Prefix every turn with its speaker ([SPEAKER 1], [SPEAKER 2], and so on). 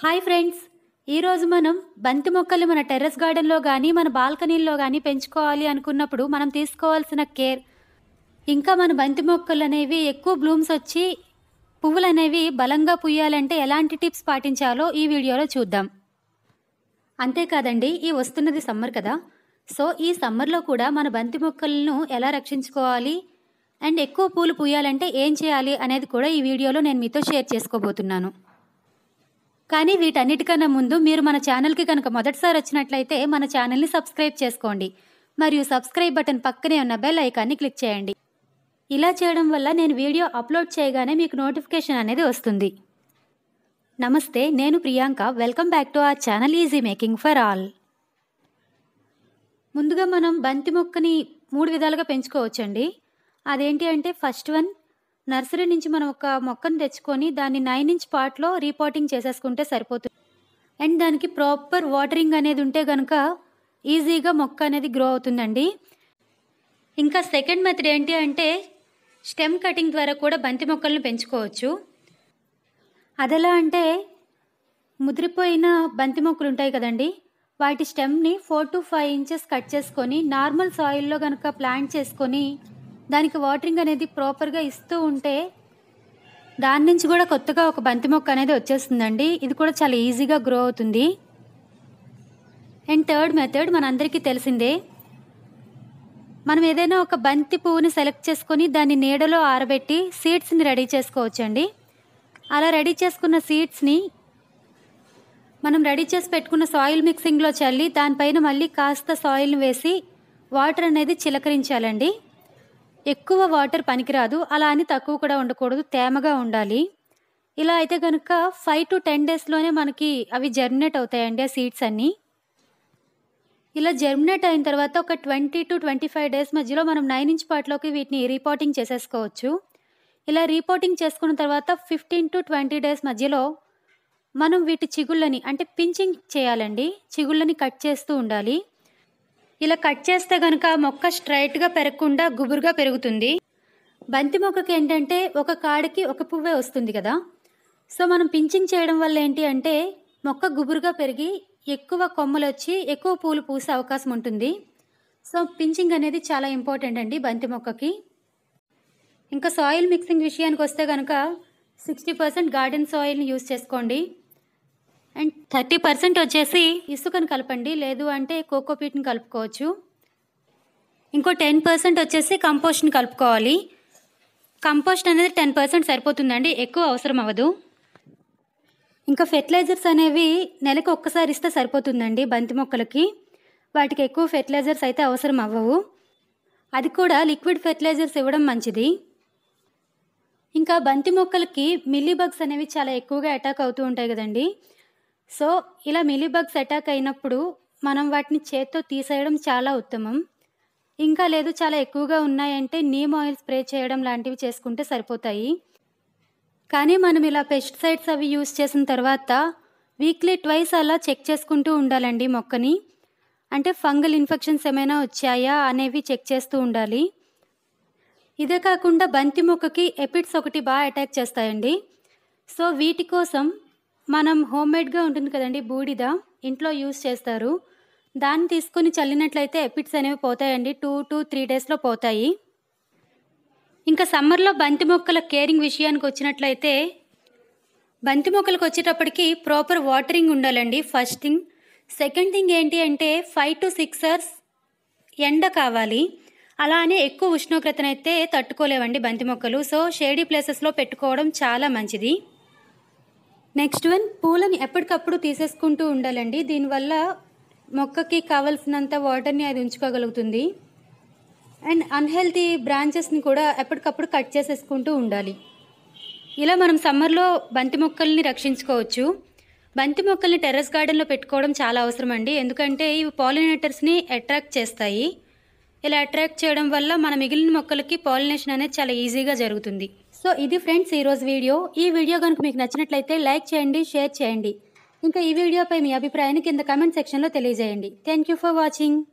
[SPEAKER 1] hi friends ఈరోజు మనం బంతి మొక్కలు మన టెర్రస్ గార్డెన్లో కానీ మన బాల్కనీల్లో కానీ పెంచుకోవాలి అనుకున్నప్పుడు మనం తీసుకోవాల్సిన కేర్ ఇంకా మన బంతి మొక్కలు అనేవి ఎక్కువ బ్లూమ్స్ వచ్చి పువ్వులు అనేవి బలంగా పుయ్యాలంటే ఎలాంటి టిప్స్ పాటించాలో ఈ వీడియోలో చూద్దాం అంతేకాదండి ఈ వస్తున్నది సమ్మర్ కదా సో ఈ సమ్మర్లో కూడా మన బంతి మొక్కలను ఎలా రక్షించుకోవాలి అండ్ ఎక్కువ పూలు పూయాలంటే ఏం చేయాలి అనేది కూడా ఈ వీడియోలో నేను మీతో షేర్ చేసుకోబోతున్నాను కానీ వీటన్నిటికన్నా ముందు మీరు మన ఛానల్కి కనుక మొదటిసారి వచ్చినట్లయితే మన ఛానల్ని సబ్స్క్రైబ్ చేసుకోండి మరియు సబ్స్క్రైబ్ బటన్ పక్కనే ఉన్న బెల్ ఐకాన్ని క్లిక్ చేయండి ఇలా చేయడం వల్ల నేను వీడియో అప్లోడ్ చేయగానే మీకు నోటిఫికేషన్ అనేది వస్తుంది నమస్తే నేను Priyanka welcome back to our channel easy making for all ముందుగా మనం బంతి మొక్కని మూడు విధాలుగా పెంచుకోవచ్చండి అదేంటి అంటే ఫస్ట్ వన్ నర్సరీ నుంచి మనం ఒక మొక్కను తెచ్చుకొని దాన్ని నైన్ ఇంచ్ పాట్లో రీపాటింగ్ చేసేసుకుంటే సరిపోతుంది అండ్ దానికి ప్రాపర్ వాటరింగ్ అనేది ఉంటే కనుక ఈజీగా మొక్క అనేది గ్రో అవుతుందండి ఇంకా సెకండ్ మెథడ్ ఏంటి అంటే స్టెమ్ కటింగ్ ద్వారా కూడా బంతి మొక్కలను పెంచుకోవచ్చు అదెలా అంటే ముదిరిపోయిన బంతి మొక్కలు ఉంటాయి కదండి వాటి స్టెమ్ని four to five inches cut చేసుకొని నార్మల్ సాయిల్లో కనుక ప్లాంట్ చేసుకొని దానికి వాటరింగ్ అనేది ప్రాపర్గా ఇస్తూ ఉంటే దాని నుంచి కూడా కొత్తగా ఒక బంతి మొక్క అనేది వచ్చేస్తుందండి ఇది కూడా చాలా ఈజీగా గ్రో అవుతుంది అండ్ థర్డ్ మెథడ్ మనందరికీ తెలిసిందే మనం ఏదైనా ఒక బంతి పువ్వుని సెలెక్ట్ చేసుకొని దాన్ని నీడలో ఆరబెట్టి సీడ్స్ని రెడీ చేసుకోవచ్చండి అలా రెడీ చేసుకున్న సీడ్స్ని మనం రెడీ చేసి పెట్టుకున్న సాయిల్ మిక్సింగ్లో చల్లి దానిపైన మళ్ళీ కాస్త సాయిల్ని వేసి వాటర్ అనేది చిలకరించాలండి ఎక్కువ వాటర్ పనికిరాదు అలా అని తక్కువ కూడా ఉండకూడదు తేమగా ఉండాలి ఇలా అయితే కనుక ఫైవ్ టు టెన్ డేస్లోనే మనకి అవి జర్మినేట్ అవుతాయండి ఆ సీడ్స్ అన్నీ ఇలా జర్మినేట్ అయిన తర్వాత ఒక twenty to twenty five days మధ్యలో మనం నైన్ ఇంచ్ పాట్లోకి వీటిని రీపోటింగ్ చేసేసుకోవచ్చు ఇలా రీపోటింగ్ చేసుకున్న తర్వాత ఫిఫ్టీన్ టు ట్వంటీ డేస్ మధ్యలో మనం వీటి చిగుళ్ళని అంటే పించింగ్ చేయాలండి చిగుళ్ళని కట్ చేస్తూ ఉండాలి ఇలా కట్ చేస్తే కనుక మొక్క స్ట్రైట్గా పెరగకుండా గుబురుగా పెరుగుతుంది బంతి మొక్కకి ఏంటంటే ఒక కాడికి ఒక పువ్వే వస్తుంది కదా సో మనం పించింగ్ చేయడం వల్ల ఏంటి అంటే మొక్క గుబురుగా పెరిగి ఎక్కువ కొమ్మలు వచ్చి ఎక్కువ పూలు పూసే అవకాశం ఉంటుంది సో పించింగ్ అనేది చాలా ఇంపార్టెంట్ అండి బంతి మొక్కకి ఇంకా సాయిల్ మిక్సింగ్ విషయానికి వస్తే కనుక సిక్స్టీ పర్సెంట్ గార్డెన్ సాయిల్ని యూస్ చేసుకోండి అండ్ థర్టీ పర్సెంట్ వచ్చేసి ఇసుకను కలపండి లేదు అంటే కోకోపీట్ని కలుపుకోవచ్చు ఇంకో టెన్ పర్సెంట్ వచ్చేసి కంపోస్ట్ని కలుపుకోవాలి కంపోస్ట్ అనేది టెన్ పర్సెంట్ సరిపోతుందండి ఎక్కువ అవసరం అవ్వదు ఇంకా ఫెర్టిలైజర్స్ అనేవి నెలకు ఒక్కసారి ఇస్తే సరిపోతుందండి బంతి మొక్కలకి వాటికి ఎక్కువ ఫెర్టిలైజర్స్ అయితే అవసరం అవ్వవు అది కూడా లిక్విడ్ ఫెర్టిలైజర్స్ ఇవ్వడం మంచిది ఇంకా బంతి మొక్కలకి మిల్లీ బగ్స్ అనేవి చాలా ఎక్కువగా అటాక్ అవుతూ ఉంటాయి కదండి సో ఇలా మిల్లీ బగ్స్ అటాక్ అయినప్పుడు మనం వాటిని చేత్తో తీసేయడం చాలా ఉత్తమం ఇంకా లేదు చాలా ఎక్కువగా ఉన్నాయంటే నీమ్ ఆయిల్ స్ప్రే చేయడం లాంటివి చేసుకుంటే సరిపోతాయి కానీ మనం ఇలా పెస్టిసైడ్స్ అవి యూస్ చేసిన తర్వాత వీక్లీ ట్వైస్ అలా చెక్ చేసుకుంటూ ఉండాలండి మొక్కని అంటే ఫంగల్ ఇన్ఫెక్షన్స్ ఏమైనా వచ్చాయా అనేవి చెక్ చేస్తూ ఉండాలి ఇదే కాకుండా బంతి మొక్కకి ఎపిడ్స్ ఒకటి బాగా అటాక్ చేస్తాయండి సో వీటి కోసం మనం హోమ్మేడ్గా ఉంటుంది కదండి బూడిద ఇంట్లో యూస్ చేస్తారు దాన్ని తీసుకొని చల్లినట్లయితే ఎపిడ్స్ అనేవి పోతాయండి టూ టు త్రీ డేస్లో పోతాయి ఇంకా సమ్మర్లో బంతి మొక్కల కేరింగ్ విషయానికి వచ్చినట్లయితే బంతి మొక్కలకు వచ్చేటప్పటికి ప్రాపర్ వాటరింగ్ ఉండాలండి ఫస్ట్ థింగ్ సెకండ్ థింగ్ ఏంటి అంటే ఫైవ్ టు సిక్స్ అవర్స్ ఎండ కావాలి అలానే ఎక్కువ ఉష్ణోగ్రతనైతే తట్టుకోలేవండి బంతి మొక్కలు సో షేడీ ప్లేసెస్లో పెట్టుకోవడం చాలా మంచిది నెక్స్ట్ వన్ పూలను ఎప్పటికప్పుడు తీసేసుకుంటూ ఉండాలండి దీనివల్ల మొక్కకి కావలసినంత వాటర్ని అది ఉంచుకోగలుగుతుంది అండ్ అన్హెల్తీ బ్రాంచెస్ని కూడా ఎప్పటికప్పుడు కట్ చేసేసుకుంటూ ఉండాలి ఇలా మనం సమ్మర్లో బంతి మొక్కల్ని రక్షించుకోవచ్చు బంతి మొక్కల్ని టెర్రస్ గార్డెన్లో పెట్టుకోవడం చాలా అవసరం అండి ఎందుకంటే ఇవి పాలినేటర్స్ని అట్రాక్ట్ చేస్తాయి ఇలా అట్రాక్ట్ చేయడం వల్ల మన మిగిలిన మొక్కలకి పాలినేషన్ అనేది చాలా ఈజీగా జరుగుతుంది సో ఇది ఫ్రెండ్స్ ఈరోజు వీడియో ఈ వీడియో కనుక మీకు నచ్చినట్లయితే లైక్ చేయండి షేర్ చేయండి ఇంకా ఈ వీడియోపై మీ అభిప్రాయాన్ని కింద కమెంట్ సెక్షన్లో తెలియజేయండి థ్యాంక్ యూ ఫర్ వాచింగ్